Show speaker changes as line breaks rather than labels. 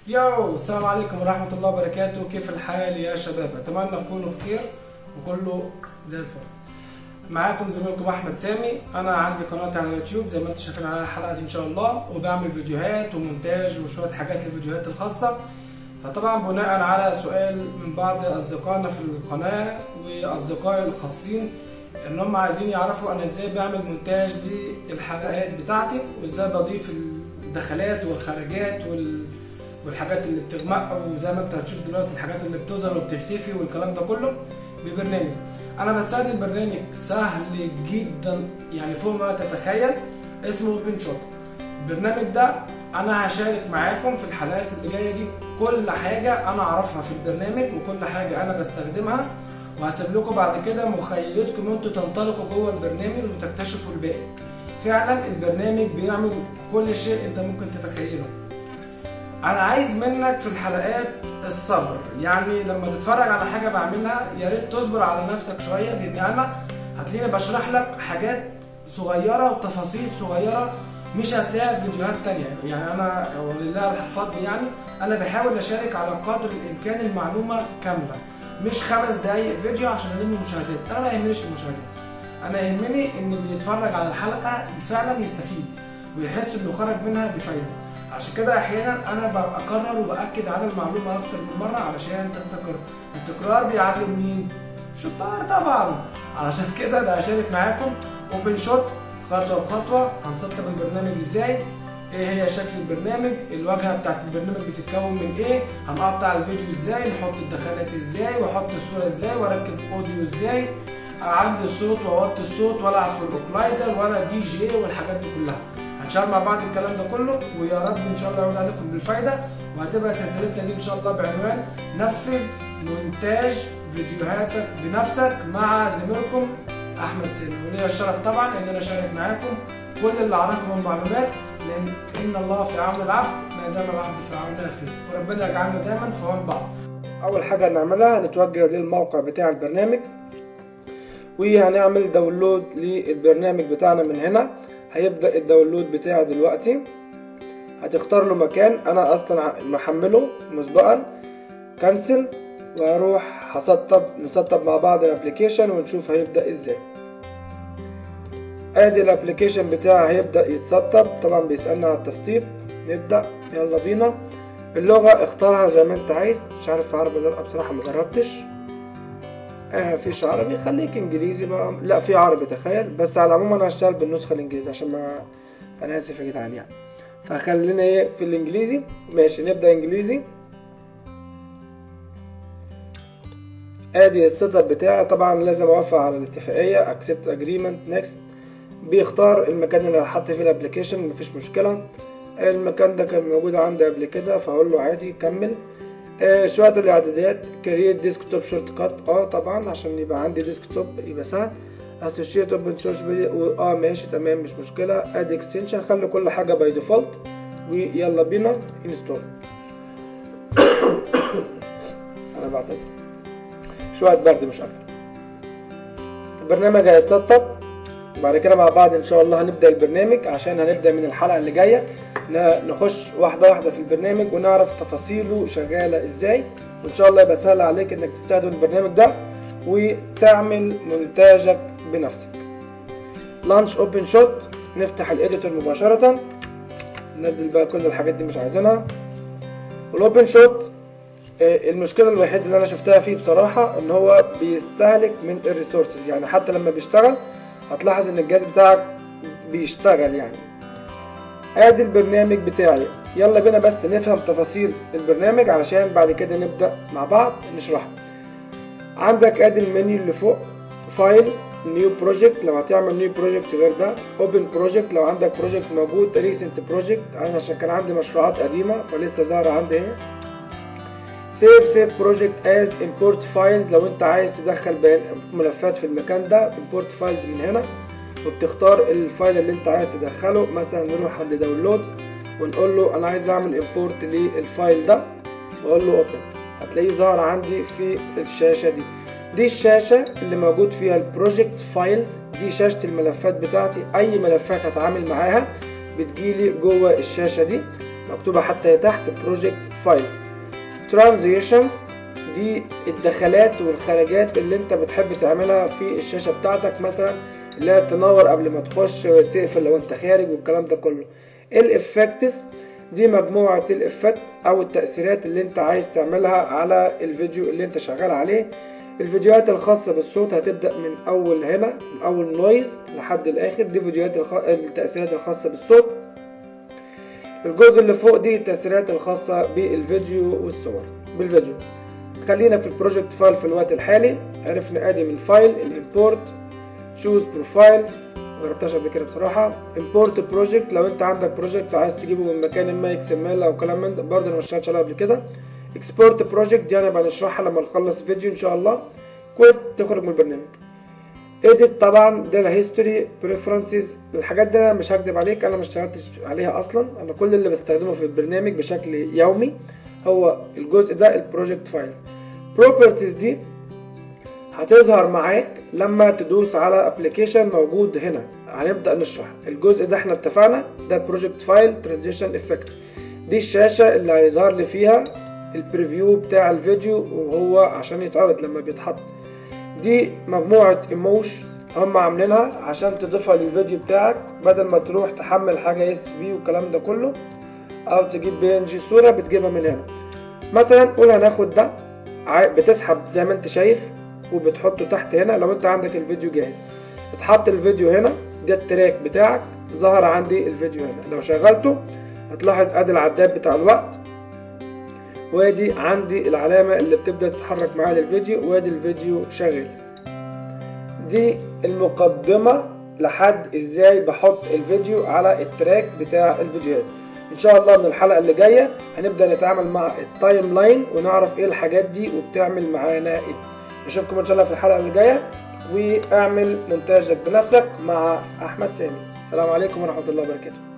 يو السلام عليكم ورحمة الله وبركاته كيف الحال يا شباب أتمنى تكونوا بخير وكله زي الفل معاكم زميلكم أحمد سامي أنا عندي قناة على اليوتيوب زي ما انتم شايفين على الحلقة دي إن شاء الله وبعمل فيديوهات ومونتاج وشوية حاجات للفيديوهات الخاصة فطبعا بناء على سؤال من بعض أصدقائنا في القناة وأصدقائي الخاصين إن هم عايزين يعرفوا أنا إزاي بعمل مونتاج للحلقات بتاعتي وإزاي بضيف الدخلات والخرجات وال والحاجات اللي بتغمق وزي ما انت هتشوف دلوقتي الحاجات اللي بتظهر وبتختفي والكلام ده كله ببرنامج انا بستخدم برنامج سهل جدا يعني فوق ما تتخيل اسمه اوبن شوت البرنامج ده انا هشارك معاكم في الحلقات اللي جايه دي كل حاجه انا اعرفها في البرنامج وكل حاجه انا بستخدمها وهسيب لكم بعد كده مخيلتكم انتوا تنطلقوا جوه البرنامج وتكتشفوا الباقي فعلا البرنامج بيعمل كل شيء انت ممكن تتخيله انا عايز منك في الحلقات الصبر يعني لما تتفرج على حاجه بعملها يا ريت تصبر على نفسك شويه لان انا هتلاقيني بشرح لك حاجات صغيره وتفاصيل صغيره مش هتلاقيها في فيديوهات تانية يعني انا ولله الفضل يعني انا بحاول اشارك على قدر الامكان المعلومه كامله مش خمس دقايق فيديو عشان الم مشاهدات انا ما يهمنيش المشاهدات انا يهمني ان اللي يتفرج على الحلقه فعلا يستفيد ويحس انه خرج منها بفايده عشان كده احيانا انا ببقى اكرر وباكد على المعلومه اكتر من مره علشان تستقر التكرار بيعلم مين شطار طبعا علشان كده انا هشارك معاكم اوبن شوت خطوه بخطوه هنسطب البرنامج ازاي ايه هي شكل البرنامج الواجهه بتاعت البرنامج بتتكون من ايه هنقطع الفيديو ازاي نحط الدخلات ازاي واحط الصوره ازاي واركب اوديو ازاي اعلي الصوت واوطي الصوت والعب في الاوكلايزر ولا دي جي والحاجات دي كلها هنشتغل مع بعض الكلام ده كله ويا رب ان شاء الله يعود عليكم بالفايده وهتبقى سلسلتنا دي ان شاء الله بعنوان نفذ مونتاج فيديوهاتك بنفسك مع زميلكم احمد سامي وليا الشرف طبعا ان انا اشارك معاكم كل اللي اعرفه من معلومات لان ان الله في عون العبد ما دام العبد في عون اخيه وربنا يجعلنا دايما في عون بعض اول حاجه هنعملها هنتوجه للموقع بتاع البرنامج وهنعمل داونلود للبرنامج بتاعنا من هنا هيبدأ الداونلود بتاعه دلوقتي هتختار له مكان انا اصلا محمله مسبقا كنسل وهروح هسطب نسطب مع بعض الابليكيشن ونشوف هيبدأ ازاي ادي الابليكيشن بتاعي هيبدأ يتسطب طبعا بيسألنا على التسطيب نبدأ يلا بينا اللغة اختارها زي ما انت عايز مش عارف عربي ولا لا بصراحة مجربتش آه فيش عربي خليك انجليزي بقى لا في عربي تخيل بس على العموم انا هشتغل بالنسخه الانجليزي عشان ما انا اسف يا جدعان يعني فخلينا ايه في الانجليزي ماشي نبدا انجليزي ادي السيت اب بتاعي طبعا لازم اوافق على الاتفاقيه اكسبت اجريمنت نيكست بيختار المكان اللي هحط فيه الابلكيشن مفيش مشكله المكان ده كان موجود عندي قبل كده فهقول له عادي كمل آه شوية الإعدادات كرييت ديسكتوب شورت كات اه طبعا عشان يبقى عندي ديسكتوب يبقى سهل اسوشيت اوبن سورس فيديو اه ماشي تمام مش مشكلة اد اكستنشن خلي كل حاجة باي ديفولت ويلا بينا انستول انا بعتذر شوية برد مش اكتر البرنامج هيتسطب بعد كده مع بعض ان شاء الله هنبدا البرنامج عشان هنبدا من الحلقه اللي جايه نخش واحده واحده في البرنامج ونعرف تفاصيله شغاله ازاي وان شاء الله يبقى سهل عليك انك تستخدم البرنامج ده وتعمل مونتاجك بنفسك لانش اوبن شوت نفتح الاديتور مباشره ننزل بقى كل الحاجات دي مش عايزينها والاوبن شوت المشكله الوحيده اللي انا شفتها فيه بصراحه ان هو بيستهلك من الريسورسز يعني حتى لما بيشتغل هتلاحظ ان الجهاز بتاعك بيشتغل يعني ادي البرنامج بتاعي يلا بينا بس نفهم تفاصيل البرنامج علشان بعد كده نبدا مع بعض نشرحه عندك ادي المنيو اللي فوق فايل نيو بروجكت لو هتعمل نيو بروجكت غير ده اوبن بروجكت لو عندك بروجكت موجود ريسنت بروجكت انا عشان كان عندي مشروعات قديمه فلسه ظاهره عندي هنا سيف سيف بروجكت از امبورت فايلز لو انت عايز تدخل ملفات في المكان ده امبورت فايلز من هنا وبتختار الفايل اللي انت عايز تدخله مثلا نروح عند داونلود ونقول له انا عايز اعمل امبورت للفايل ده واقول له اوبن هتلاقيه ظهر عندي في الشاشه دي دي الشاشه اللي موجود فيها البروجكت فايلز دي شاشه الملفات بتاعتي اي ملفات هتعامل معاها بتجيلي جوه الشاشه دي مكتوبه حتى هي تحت بروجكت فايلز ترانزيشنز دي الدخلات والخرجات اللي انت بتحب تعملها في الشاشه بتاعتك مثلا اللي هي تنور قبل ما تخش تقفل لو انت خارج والكلام ده كله الافكتس دي مجموعة الافكت او التأثيرات اللي انت عايز تعملها على الفيديو اللي انت شغال عليه الفيديوهات الخاصة بالصوت هتبدأ من اول هنا من اول نويز لحد الاخر دي فيديوهات الخ... التأثيرات الخاصة بالصوت الجزء اللي فوق دي التأثيرات الخاصة بالفيديو والصور بالفيديو خلينا في البروجكت فايل في الوقت الحالي عرفنا ادي من فايل الامبورت شوز بروفايل مجربتهاش قبل كده بصراحه امبورت بروجكت لو انت عندك بروجكت وعايز تجيبه من مكان ما اكس ام ال او كلام من ده برضه انا ما اشتغلتش عليها قبل كده اكسبورت بروجكت دي انا هنشرحها لما نخلص فيديو ان شاء الله كود تخرج من البرنامج اديت طبعا ده الهيستوري بريفرنسز الحاجات دي انا مش هكدب عليك انا ما اشتغلتش عليها اصلا انا كل اللي بستخدمه في البرنامج بشكل يومي هو الجزء ده البروجكت فايل بروبرتيز دي هتظهر معاك لما تدوس على ابلكيشن موجود هنا هنبدا نشرح الجزء ده احنا اتفقنا ده بروجكت فايل ترانزيشن افكت دي الشاشه اللي هيظهر لي فيها البريفيو بتاع الفيديو وهو عشان يتعرض لما بيتحط دي مجموعه ايموش هم عاملينها عشان تضيفها للفيديو بتاعك بدل ما تروح تحمل حاجه اس في والكلام ده كله او تجيب بي ان جي صوره بتجيبها من هنا مثلا قول هناخد ده بتسحب زي ما انت شايف وبتحطه تحت هنا لو انت عندك الفيديو جاهز بتحط الفيديو هنا ده التراك بتاعك ظهر عندي الفيديو هنا لو شغلته هتلاحظ ادي العداد بتاع الوقت وادي عندي العلامة اللي بتبدأ تتحرك معايا للفيديو وادي الفيديو شغال دي المقدمة لحد ازاي بحط الفيديو على التراك بتاع الفيديوهات ان شاء الله من الحلقه اللي جايه هنبدا نتعامل مع التايم لاين ونعرف ايه الحاجات دي وبتعمل معانا ايه نشوفكم ان شاء الله في الحلقه اللي جايه واعمل مونتاجك بنفسك مع احمد سامي السلام عليكم ورحمه الله وبركاته